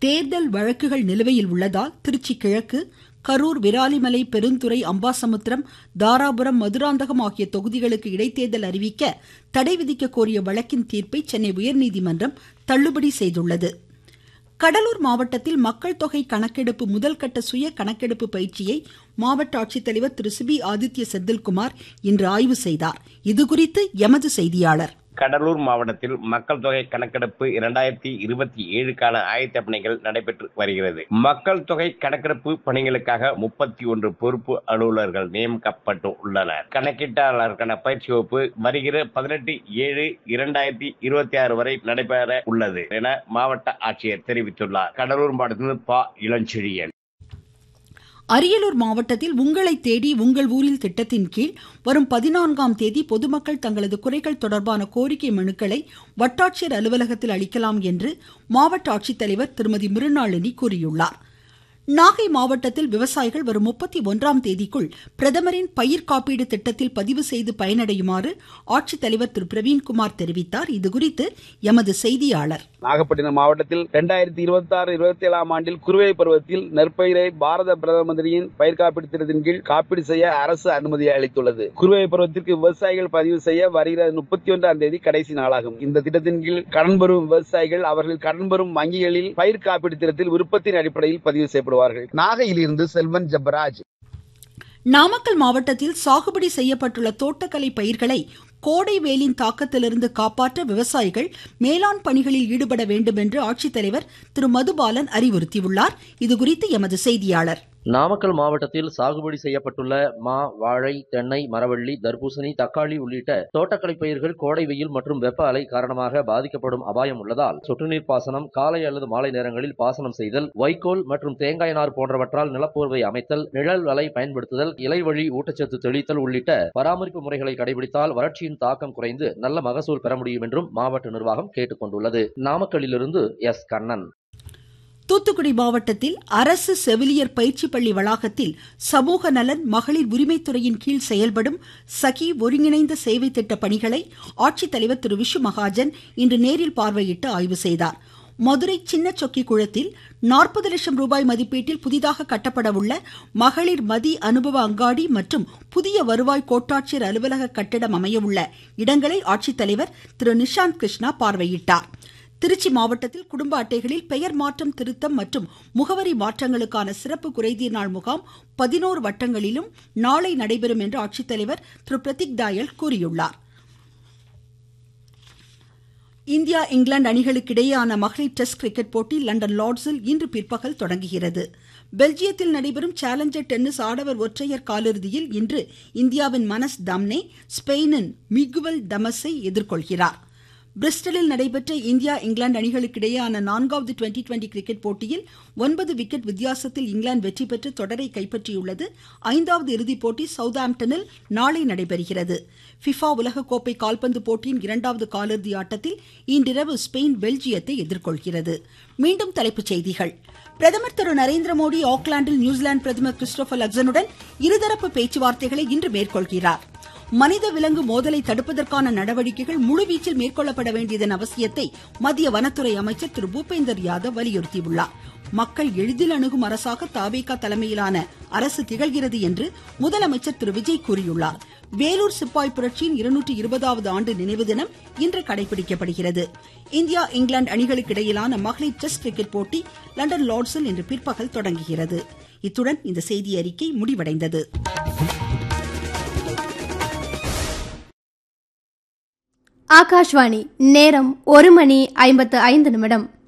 தேர்தல் வழக்குகள் நிலுவையில் உள்ளதால் திருச்சி கிழக்கு கரூர் விராலிமலை பெருந்துறை அம்பாசமுத்திரம் தாராபுரம் மதுராந்தகம் ஆகிய தொகுதிகளுக்கு இடைத்தேர்தல் அறிவிக்க தடை விதிக்க கோரிய வழக்கின் தீர்ப்பை சென்னை உயர்நீதிமன்றம் தள்ளுபடி செய்துள்ளது கடலூர் மாவட்டத்தில் மக்கள் தொகை கணக்கெடுப்பு முதல்கட்ட சுய கணக்கெடுப்பு பயிற்சியை மாவட்ட ஆட்சித்தலைவர் திரு சிபி ஆதித்ய செந்தில்குமார் இன்று ஆய்வு செய்தார் இதுகுறித்து எமது செய்தியாளர் கடலூர் மாவட்டத்தில் மக்கள் தொகை கணக்கெடுப்பு இரண்டாயிரத்தி இருபத்தி ஏழுக்கான ஆயத்த பணிகள் நடைபெற்று வருகிறது மக்கள் தொகை கணக்கெடுப்பு பணிகளுக்காக முப்பத்தி ஒன்று பொறுப்பு அலுவலர்கள் நியமிக்கப்பட்டு உள்ளனர் கணக்கீட்டாளருக்கான பயிற்சி வகுப்பு வருகிற பதினெட்டு ஏழு இரண்டாயிரத்தி இருபத்தி ஆறு வரை நடைபெற உள்ளது என மாவட்ட ஆட்சியர் தெரிவித்துள்ளார் கடலூர் மாவட்டத்தில் பா இளஞ்செழியன் அரியலூர் மாவட்டத்தில் உங்களை தேடி உங்கள் ஊரில் திட்டத்தின் கீழ் வரும் பதினான்காம் தேதி பொதுமக்கள் தங்களது குறைகள் தொடர்பான கோரிக்கை மனுக்களை வட்டாட்சியர் அலுவலகத்தில் அளிக்கலாம் என்று மாவட்ட ஆட்சித்தலைவர் திருமதி மிருணாளினி கூறியுள்ளார் நாகை மாவட்டத்தில் விவசாயிகள் வரும் முப்பத்தி ஒன்றாம் தேதிக்குள் பிரதமரின் பயிர் காப்பீடு திட்டத்தில் பதிவு செய்து பயனடையுமாறு ஆட்சித்தலைவர் திரு பிரவீன்குமார் தெரிவித்தார் இதுகுறித்து எமது செய்தியாளர் நாகப்பட்டினம் மாவட்டத்தில் இரண்டாயிரத்தி இருபத்தி ஆறு இருபத்தி ஏழாம் ஆண்டில் குறுவை பருவத்தில் நெற்பயிரை பாரத பிரதம மந்திரியின் பயிர் காப்பீடு திட்டத்தின் கீழ் காப்பீடு செய்ய அரசு அனுமதி அளித்துள்ளது குறுவை பருவத்திற்கு விவசாயிகள் பதிவு செய்ய வருகிற முப்பத்தி ஒன்றாம் தேதி கடைசி நாளாகும் இந்த திட்டத்தின் கீழ் கடன் பெறும் விவசாயிகள் அவர்கள் கடன் பெறும் வங்கிகளில் பயிர் காப்பீடு திட்டத்தில் விருப்பத்தின் அடிப்படையில் பதிவு செய்யப்படுவார்கள் நாகையிலிருந்து செல்வன் ஜபராஜ் நாமக்கல் மாவட்டத்தில் சாகுபடி செய்யப்பட்டுள்ள தோட்டக்கலை பயிர்களை கோடை வெயிலின் தாக்கத்திலிருந்து காப்பாற்ற விவசாயிகள் மேலாண் பணிகளில் ஈடுபட வேண்டும் என்று ஆட்சித்தலைவர் திரு மதுபாலன் அறிவுறுத்தியுள்ளார் இதுகுறித்து எமது செய்தியாளர் நாமக்கல் மாவட்டத்தில் சாகுபடி செய்யப்பட்டுள்ள மா வாழை தென்னை மரவள்ளி தர்பூசணி தக்காளி உள்ளிட்ட தோட்டக்கலை பயிர்கள் கோடை வெயில் மற்றும் வெப்ப அலை காரணமாக பாதிக்கப்படும் அபாயம் உள்ளதால் சொட்டுநீர் பாசனம் காலை அல்லது மாலை நேரங்களில் பாசனம் செய்தல் வைக்கோல் மற்றும் தேங்காய் நார் போன்றவற்றால் நிலப்போர்வை அமைத்தல் நிழல் வலை பயன்படுத்துதல் இலைவழி ஊட்டச்சத்து தெளித்தல் உள்ளிட்ட பராமரிப்பு முறைகளை கடைபிடித்தால் வறட்சியின் தாக்கம் குறைந்து நல்ல மகசூல் பெற முடியும் என்றும் மாவட்ட நிர்வாகம் கேட்டுக் கொண்டுள்ளது நாமக்கல்லிலிருந்து எஸ் கண்ணன் தூத்துக்குடி மாவட்டத்தில் அரசு செவிலியர் பயிற்சி பள்ளி வளாகத்தில் சமூக நலன் மகளிர் உரிமைத்துறையின் கீழ் செயல்படும் சகி ஒருங்கிணைந்த சேவை திட்ட பணிகளை ஆட்சித்தலைவர் திரு விஷு மகாஜன் இன்று நேரில் பார்வையிட்டு ஆய்வு செய்தார் மதுரை சின்ன சொக்கி குளத்தில் நாற்பது லட்சம் ரூபாய் மதிப்பீட்டில் புதிதாக கட்டப்பட உள்ள மகளிர் மதி அனுபவ அங்காடி மற்றும் புதிய வருவாய் கோட்டாட்சியர் அலுவலக கட்டிடம் அமையவுள்ள இடங்களை ஆட்சித்தலைவர் திரு நிஷாந்த் கிருஷ்ணா பார்வையிட்டார் திருச்சி மாவட்டத்தில் குடும்ப அட்டைகளில் பெயர் மாற்றம் திருத்தம் மற்றும் முகவரி மாற்றங்களுக்கான சிறப்பு குறைதீர் நாள் முகாம் பதினோரு வட்டங்களிலும் நாளை நடைபெறும் என்று ஆட்சித்தலைவர் திரு பிரதீக் தாயல் கூறியுள்ளார் இந்தியா இங்கிலாந்து அணிகளுக்கு இடையேயான மகளிர் டெஸ்ட் கிரிக்கெட் போட்டி லண்டன் லார்ட்ஸில் இன்று பிற்பகல் தொடங்குகிறது பெல்ஜியத்தில் நடைபெறும் சேலஞ்சர் டென்னிஸ் ஆடவர் ஒற்றையர் காலிறுதியில் இன்று இந்தியாவின் மனஸ் தம்னே ஸ்பெயினின் மிகுவல் தமஸை எதிர்கொள்கிறார் பிரிஸ்டலில் நடைபெற்ற இந்தியா இங்கிலாந்து அணிகளுக்கு இடையேயான நான்காவது டுவெண்டி டுவெண்டி கிரிக்கெட் போட்டியில் ஒன்பது விக்கெட் வித்தியாசத்தில் இங்கிலாந்து வெற்றி பெற்று தொடரை கைப்பற்றியுள்ளது ஐந்தாவது இறுதிப் போட்டி சவுத்ஆம்டனில் நாளை நடைபெறுகிறது ஃபிஃபா உலகக்கோப்பை கால்பந்து போட்டியின் இரண்டாவது காலிறுதி ஆட்டத்தில் இன்றிரவு ஸ்பெயின் பெல்ஜியத்தை எதிர்கொள்கிறது மீண்டும் தலைப்புச் செய்திகள் பிரதமர் திரு நரேந்திர மோடி ஆக்லாந்தில் நியூசிலாந்து பிரதமர் கிறிஸ்டோபர் லக்சனுடன் இருதரப்பு பேச்சுவார்த்தைகளை இன்று மேற்கொள்கிறார் மனித விலங்கு மோதலை தடுப்பதற்கான நடவடிக்கைகள் முழுவீச்சில் மேற்கொள்ளப்பட வேண்டியதன் அவசியத்தை மத்திய வனத்துறை அமைச்சர் திரு பூபேந்தர் யாதவ் வலியுறுத்தியுள்ளார் மக்கள் எளிதில் அணுகும் அரசாக தாவேகா தலைமையிலான அரசு திகழ்கிறது என்று முதலமைச்சர் திரு விஜய் கூறியுள்ளார் வேலூர் சிப்பாய் புரட்சியின் இருநூற்றி இருபதாவது ஆண்டு நினைவு தினம் இன்று கடைபிடிக்கப்படுகிறது இந்தியா இங்கிலாந்து அணிகளுக்கு இடையிலான மகளிர் டெஸ்ட் கிரிக்கெட் போட்டி லண்டன் லார்ட்ஸில் இன்று பிற்பகல் தொடங்குகிறது இத்துடன் இந்த செய்தி அறிக்கை முடிவடைந்தது ஆகாஷ்வாணி நேரம் ஒரு மணி ஐம்பத்து ஐந்து நிமிடம்